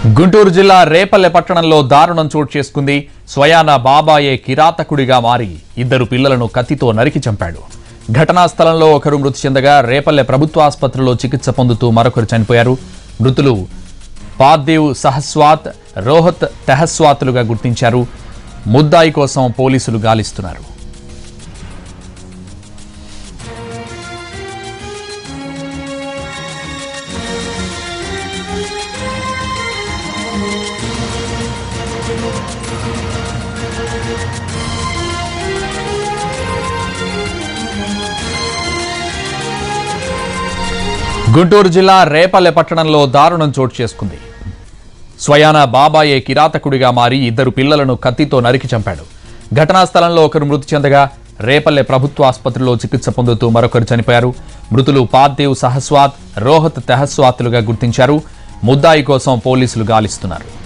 గుంటూరు జిల్లా రేపల్లె పట్టణంలో దారుణం చోటు చేసుకుంది స్వయాన బాబాయే కిరాతకుడిగా మారి ఇద్దరు పిల్లలను కత్తితో నరికి చంపాడు ఘటనా స్థలంలో ఒకరు మృతి చెందగా రేపల్లె ప్రభుత్వ ఆసుపత్రిలో చికిత్స పొందుతూ మరొకరు చనిపోయారు మృతులు పార్థివ్ సహస్వాత్ రోహత్ తెహస్వాతులుగా గుర్తించారు ముద్దాయి కోసం పోలీసులు గాలిస్తున్నారు గుంటూరు జిల్లా రేపల్లె పట్టణంలో దారుణం చోటు చేసుకుంది స్వయాన బాబాయే కిరాతకుడిగా మారి ఇద్దరు పిల్లలను కత్తితో నరికి చంపాడు ఘటనా స్థలంలో ఒకరు మృతి చెందగా రేపల్లె ప్రభుత్వ ఆసుపత్రిలో చికిత్స పొందుతూ మరొకరు చనిపోయారు మృతులు పార్థివ్ సహస్వాత్ రోహత్ తెహస్వాత్లుగా గుర్తించారు ముద్దాయి కోసం పోలీసులు గాలిస్తున్నారు